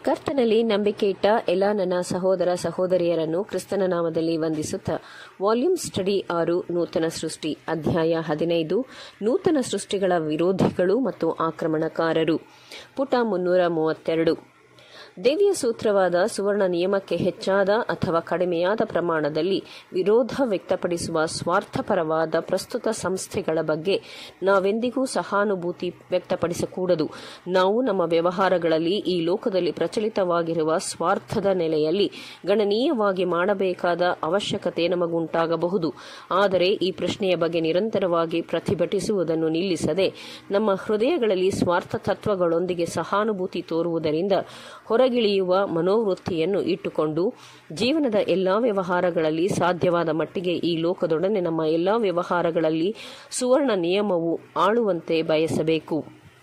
ಕರ್ತನಲ್ಲಿ ನಂಬಿಕೆ ಇಟ್ಟ ಎಲ್ಲ ನನ್ನ ಸಹೋದರ ಸಹೋದರಿಯರನ್ನು ಕ್ರಿಸ್ತನ ನಾಮದಲ್ಲಿ ವಂದಿಸುತ್ತಾ ವಾಲ್ಯೂಮ್ ಸ್ಟಡಿ ಆರು ನೂತನ ಸೃಷ್ಟಿ ಅಧ್ಯಾಯ ಹದಿನೈದು ನೂತನ ಸೃಷ್ಟಿಗಳ ವಿರೋಧಿಗಳು ಮತ್ತು ಆಕ್ರಮಣಕಾರರು ಪುಟ ಮುನ್ನೂರ ಮೂವತ್ತೆರಡು ದೇವಿಯ ಸೂತ್ರವಾದ ಸುವರ್ಣ ನಿಯಮಕ್ಕೆ ಹೆಚ್ಚಾದ ಅಥವಾ ಕಡಿಮೆಯಾದ ಪ್ರಮಾಣದಲ್ಲಿ ವಿರೋಧ ವ್ಯಕ್ತಪಡಿಸುವ ಸ್ವಾರ್ಥಪರವಾದ ಪ್ರಸ್ತುತ ಸಂಸ್ಥೆಗಳ ಬಗ್ಗೆ ನಾವೆಂದಿಗೂ ಸಹಾನುಭೂತಿ ವ್ಯಕ್ತಪಡಿಸಕೂಡದು ನಾವು ನಮ್ಮ ವ್ಯವಹಾರಗಳಲ್ಲಿ ಈ ಲೋಕದಲ್ಲಿ ಪ್ರಚಲಿತವಾಗಿರುವ ಸ್ವಾರ್ಥದ ನೆಲೆಯಲ್ಲಿ ಗಣನೀಯವಾಗಿ ಮಾಡಬೇಕಾದ ಅವಶ್ಯಕತೆ ನಮಗುಂಟಾಗಬಹುದು ಆದರೆ ಈ ಪ್ರಶ್ನೆಯ ಬಗ್ಗೆ ನಿರಂತರವಾಗಿ ಪ್ರತಿಭಟಿಸುವುದನ್ನು ನಿಲ್ಲಿಸದೆ ನಮ್ಮ ಹೃದಯಗಳಲ್ಲಿ ಸ್ವಾರ್ಥ ತತ್ವಗಳೊಂದಿಗೆ ಸಹಾನುಭೂತಿ ತೋರುವುದರಿಂದ ಹೊರಗಿಳಿಯುವ ಮನೋವೃತ್ತಿಯನ್ನು ಇಟ್ಟುಕೊಂಡು ಜೀವನದ ಎಲ್ಲಾ ವ್ಯವಹಾರಗಳಲ್ಲಿ ಸಾಧ್ಯವಾದ ಮಟ್ಟಿಗೆ ಈ ಲೋಕದೊಡನೆ ನಮ್ಮ ಎಲ್ಲಾ ವ್ಯವಹಾರಗಳಲ್ಲಿ ಸುವರ್ಣ ನಿಯಮವು ಆಳುವಂತೆ ಬಯಸಬೇಕು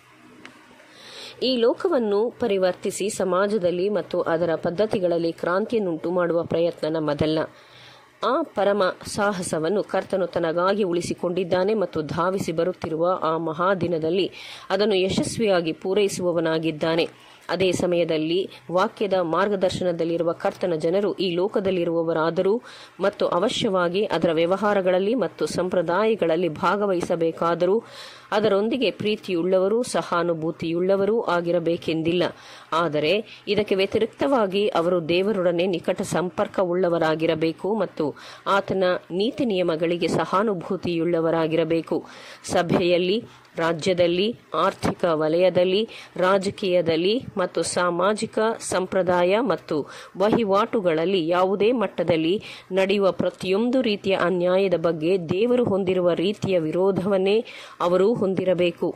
ಈ ಲೋಕವನ್ನು ಪರಿವರ್ತಿಸಿ ಸಮಾಜದಲ್ಲಿ ಮತ್ತು ಅದರ ಪದ್ಧತಿಗಳಲ್ಲಿ ಕ್ರಾಂತಿಯನ್ನುಂಟು ಮಾಡುವ ಪ್ರಯತ್ನ ನಮ್ಮದಲ್ಲ ಆ ಪರಮ ಸಾಹಸವನ್ನು ಕರ್ತನು ತನಗಾಗಿ ಉಳಿಸಿಕೊಂಡಿದ್ದಾನೆ ಮತ್ತು ಧಾವಿಸಿ ಬರುತ್ತಿರುವ ಆ ಮಹಾದಿನದಲ್ಲಿ ಅದನ್ನು ಯಶಸ್ವಿಯಾಗಿ ಪೂರೈಸುವವನಾಗಿದ್ದಾನೆ ಅದೇ ಸಮಯದಲ್ಲಿ ವಾಕ್ಯದ ಮಾರ್ಗದರ್ಶನದಲ್ಲಿರುವ ಕರ್ತನ ಜನರು ಈ ಲೋಕದಲ್ಲಿರುವವರಾದರೂ ಮತ್ತು ಅವಶ್ಯವಾಗಿ ಅದರ ವ್ಯವಹಾರಗಳಲ್ಲಿ ಮತ್ತು ಸಂಪ್ರದಾಯಗಳಲ್ಲಿ ಭಾಗವಹಿಸಬೇಕಾದರೂ ಅದರೊಂದಿಗೆ ಪ್ರೀತಿಯುಳ್ಳವರೂ ಸಹಾನುಭೂತಿಯುಳ್ಳವರೂ ಆಗಿರಬೇಕೆಂದಿಲ್ಲ ಆದರೆ ಇದಕ್ಕೆ ವ್ಯತಿರಿಕ್ತವಾಗಿ ಅವರು ದೇವರೊಡನೆ ನಿಕಟ ಸಂಪರ್ಕವುಳ್ಳವರಾಗಿರಬೇಕು ಮತ್ತು ಆತನ ನೀತಿ ನಿಯಮಗಳಿಗೆ ಸಹಾನುಭೂತಿಯುಳ್ಳವರಾಗಿರಬೇಕು ಸಭೆಯಲ್ಲಿ ರಾಜ್ಯದಲ್ಲಿ ಆರ್ಥಿಕ ವಲಯದಲ್ಲಿ ರಾಜಕೀಯದಲ್ಲಿ ಮತ್ತು ಸಾಮಾಜಿಕ ಸಂಪ್ರದಾಯ ಮತ್ತು ವಹಿವಾಟುಗಳಲ್ಲಿ ಯಾವುದೇ ಮಟ್ಟದಲ್ಲಿ ನಡೆಯುವ ಪ್ರತಿಯೊಂದು ರೀತಿಯ ಅನ್ಯಾಯದ ಬಗ್ಗೆ ದೇವರು ಹೊಂದಿರುವ ರೀತಿಯ ವಿರೋಧವನ್ನೇ ಅವರೂ ಹೊಂದಿರಬೇಕು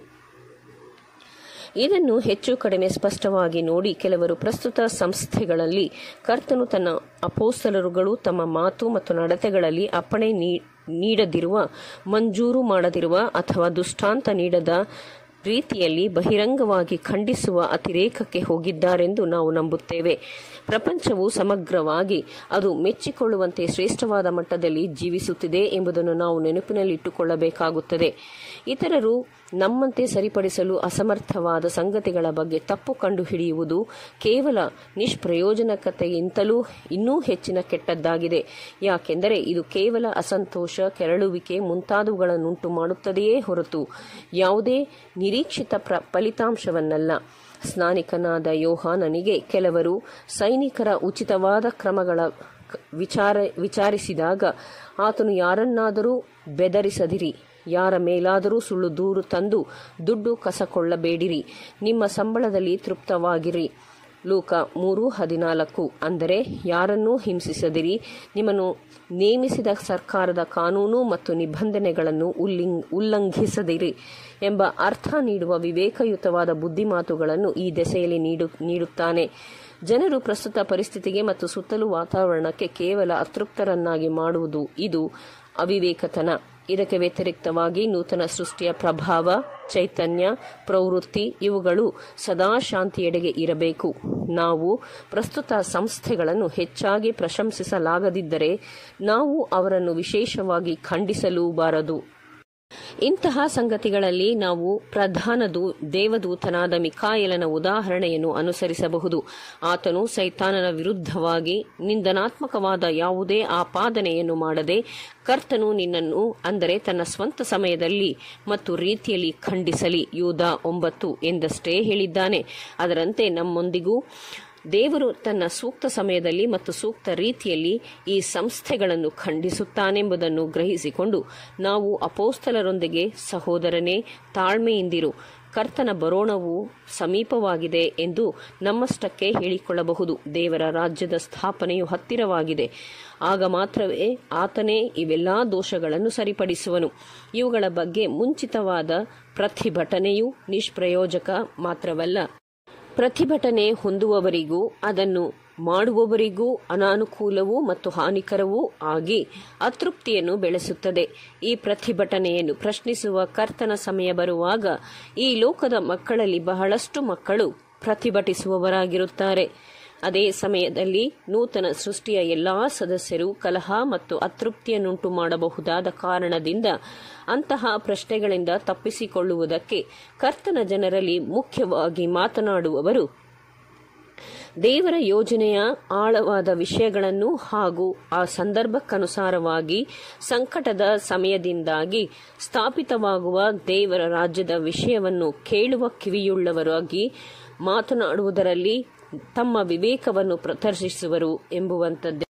ಇದನ್ನು ಹೆಚ್ಚು ಕಡಿಮೆ ಸ್ಪಷ್ಟವಾಗಿ ನೋಡಿ ಕೆಲವರು ಪ್ರಸ್ತುತ ಸಂಸ್ಥೆಗಳಲ್ಲಿ ಕರ್ತನು ತನ್ನ ಅಪೋಸ್ತಲರುಗಳು ತಮ್ಮ ಮಾತು ಮತ್ತು ನಡತೆಗಳಲ್ಲಿ ಅಪ್ಪಣೆ ನೀಡದಿರುವ ಮಂಜೂರು ಮಾಡದಿರುವ ಅಥವಾ ದುಷ್ಟಾಂತ ನೀಡದ ರೀತಿಯಲ್ಲಿ ಬಹಿರಂಗವಾಗಿ ಖಂಡಿಸುವ ಅತಿರೇಕಕ್ಕೆ ಹೋಗಿದ್ದಾರೆಂದು ನಾವು ನಂಬುತ್ತೇವೆ ಪ್ರಪಂಚವು ಸಮಗ್ರವಾಗಿ ಅದು ಮೆಚ್ಚಿಕೊಳ್ಳುವಂತೆ ಶ್ರೇಷ್ಠವಾದ ಮಟ್ಟದಲ್ಲಿ ಜೀವಿಸುತ್ತಿದೆ ಎಂಬುದನ್ನು ನಾವು ನೆನಪಿನಲ್ಲಿಟ್ಟುಕೊಳ್ಳಬೇಕಾಗುತ್ತದೆ ಇತರರು ನಮ್ಮಂತೆ ಸರಿಪಡಿಸಲು ಅಸಮರ್ಥವಾದ ಸಂಗತಿಗಳ ಬಗ್ಗೆ ತಪ್ಪು ಕಂಡುಹಿಡಿಯುವುದು ಕೇವಲ ನಿಷ್ಪ್ರಯೋಜನಕತೆಗಿಂತಲೂ ಇನ್ನೂ ಹೆಚ್ಚಿನ ಕೆಟ್ಟದ್ದಾಗಿದೆ ಯಾಕೆಂದರೆ ಇದು ಕೇವಲ ಅಸಂತೋಷ ಕೆರಳುವಿಕೆ ಮುಂತಾದವುಗಳನ್ನುಂಟು ಮಾಡುತ್ತದೆಯೇ ಹೊರತು ಯಾವುದೇ ನಿರೀಕ್ಷಿತ ಪ್ರ ಫಲಿತಾಂಶವನ್ನಲ್ಲ ಸ್ನಾನಿಕನಾದ ಯೋಹಾನನಿಗೆ ಕೆಲವರು ಸೈನಿಕರ ಉಚಿತವಾದ ಕ್ರಮಗಳ ವಿಚಾರ ವಿಚಾರಿಸಿದಾಗ ಆತನು ಯಾರನ್ನಾದರೂ ಬೆದರಿಸದಿರಿ ಯಾರ ಮೇಲಾದರೂ ಸುಳ್ಳು ದೂರು ತಂದು ದುಡ್ಡು ಕಸಕೊಳ್ಳಬೇಡಿರಿ ನಿಮ್ಮ ಸಂಬಳದಲ್ಲಿ ತೃಪ್ತವಾಗಿರಿ ಲೂಕ ಮೂರು ಹದಿನಾಲ್ಕು ಅಂದರೆ ಯಾರನ್ನೂ ಹಿಂಸಿಸದಿರಿ ನಿಮ್ಮನ್ನು ನೇಮಿಸಿದ ಸರ್ಕಾರದ ಕಾನೂನು ಮತ್ತು ನಿಬಂಧನೆಗಳನ್ನು ಉಲ್ಲಿಂಗ್ ಉಲ್ಲಂಘಿಸದಿರಿ ಎಂಬ ಅರ್ಥ ನೀಡುವ ವಿವೇಕಯುತವಾದ ಬುದ್ಧಿಮಾತುಗಳನ್ನು ಈ ದೆಸೆಯಲ್ಲಿ ನೀಡು ನೀಡುತ್ತಾನೆ ಜನರು ಪ್ರಸ್ತುತ ಪರಿಸ್ಥಿತಿಗೆ ಮತ್ತು ಸುತ್ತಲೂ ವಾತಾವರಣಕ್ಕೆ ಕೇವಲ ಅತೃಪ್ತರನ್ನಾಗಿ ಮಾಡುವುದು ಇದು ಅವಿವೇಕತನ ಇದಕ್ಕೆ ವ್ಯತಿರಿಕ್ತವಾಗಿ ನೂತನ ಸೃಷ್ಟಿಯ ಪ್ರಭಾವ ಚೈತನ್ಯ ಪ್ರವೃತ್ತಿ ಇವುಗಳು ಸದಾ ಶಾಂತಿಯೆಡೆಗೆ ಇರಬೇಕು ನಾವು ಪ್ರಸ್ತುತ ಸಂಸ್ಥೆಗಳನ್ನು ಹೆಚ್ಚಾಗಿ ಪ್ರಶಂಸಿಸಲಾಗದಿದ್ದರೆ ನಾವು ಅವರನ್ನು ವಿಶೇಷವಾಗಿ ಖಂಡಿಸಲೂಬಾರದು ಇಂತಹ ಸಂಗತಿಗಳಲ್ಲಿ ನಾವು ಪ್ರಧಾನ ದೂ ದೇವದೂತನಾದ ಮಿಕಾಯಲನ ಉದಾಹರಣೆಯನ್ನು ಅನುಸರಿಸಬಹುದು ಆತನು ಸೈತಾನನ ವಿರುದ್ಧವಾಗಿ ನಿಂದನಾತ್ಮಕವಾದ ಯಾವುದೇ ಆಪಾದನೆಯನ್ನು ಮಾಡದೆ ಕರ್ತನು ನಿನ್ನನ್ನು ಅಂದರೆ ತನ್ನ ಸ್ವಂತ ಸಮಯದಲ್ಲಿ ಮತ್ತು ರೀತಿಯಲ್ಲಿ ಖಂಡಿಸಲಿ ಯೂದ ಒಂಬತ್ತು ಎಂದಷ್ಟೇ ಹೇಳಿದ್ದಾನೆ ಅದರಂತೆ ನಮ್ಮೊಂದಿಗೂ ದೇವರು ತನ್ನ ಸೂಕ್ತ ಸಮಯದಲ್ಲಿ ಮತ್ತು ಸೂಕ್ತ ರೀತಿಯಲ್ಲಿ ಈ ಸಂಸ್ಥೆಗಳನ್ನು ಖಂಡಿಸುತ್ತಾನೆಂಬುದನ್ನು ಗ್ರಹಿಸಿಕೊಂಡು ನಾವು ಅಪೋಸ್ತಲರೊಂದಿಗೆ ಸಹೋದರನೇ ತಾಳ್ಮೆಯಿಂದಿರು ಕರ್ತನ ಬರೋಣವು ಸಮೀಪವಾಗಿದೆ ಎಂದು ನಮ್ಮಷ್ಟಕ್ಕೆ ಹೇಳಿಕೊಳ್ಳಬಹುದು ದೇವರ ರಾಜ್ಯದ ಸ್ಥಾಪನೆಯು ಹತ್ತಿರವಾಗಿದೆ ಆಗ ಮಾತ್ರವೇ ಆತನೇ ಇವೆಲ್ಲಾ ದೋಷಗಳನ್ನು ಸರಿಪಡಿಸುವನು ಇವುಗಳ ಬಗ್ಗೆ ಮುಂಚಿತವಾದ ಪ್ರತಿಭಟನೆಯು ನಿಷ್ಪ್ರಯೋಜಕ ಮಾತ್ರವಲ್ಲ ಪ್ರತಿಭಟನೆ ಹೊಂದುವವರಿಗೂ ಅದನ್ನು ಮಾಡುವವರಿಗೂ ಅನಾನುಕೂಲವೂ ಮತ್ತು ಹಾನಿಕರವೂ ಆಗಿ ಅತೃಪ್ತಿಯನ್ನು ಬೆಳೆಸುತ್ತದೆ ಈ ಪ್ರತಿಭಟನೆಯನ್ನು ಪ್ರಶ್ನಿಸುವ ಕರ್ತನ ಸಮಯ ಬರುವಾಗ ಈ ಲೋಕದ ಮಕ್ಕಳಲ್ಲಿ ಬಹಳಷ್ಟು ಮಕ್ಕಳು ಪ್ರತಿಭಟಿಸುವವರಾಗಿರುತ್ತಾರೆ ಅದೇ ಸಮಯದಲ್ಲಿ ನೂತನ ಸೃಷ್ಟಿಯ ಎಲ್ಲಾ ಸದಸ್ಯರು ಕಲಹ ಮತ್ತು ಅತೃಪ್ತಿಯನ್ನುಂಟು ಮಾಡಬಹುದಾದ ಕಾರಣದಿಂದ ಅಂತಹ ಪ್ರಶ್ನೆಗಳಿಂದ ತಪ್ಪಿಸಿಕೊಳ್ಳುವುದಕ್ಕೆ ಕರ್ತನ ಜನರಲ್ಲಿ ಮುಖ್ಯವಾಗಿ ಮಾತನಾಡುವವರು ದೇವರ ಯೋಜನೆಯ ಆಳವಾದ ವಿಷಯಗಳನ್ನು ಹಾಗೂ ಆ ಸಂದರ್ಭಕ್ಕನುಸಾರವಾಗಿ ಸಂಕಟದ ಸಮಯದಿಂದಾಗಿ ಸ್ಥಾಪಿತವಾಗುವ ದೇವರ ರಾಜ್ಯದ ವಿಷಯವನ್ನು ಕೇಳುವ ಕಿವಿಯುಳ್ಳವರಾಗಿ ಮಾತನಾಡುವುದರಲ್ಲಿ ತಮ್ಮ ವಿವೇಕವನ್ನು ಪ್ರದರ್ಶಿಸುವರು ಎಂಬುವಂಥದ್ದು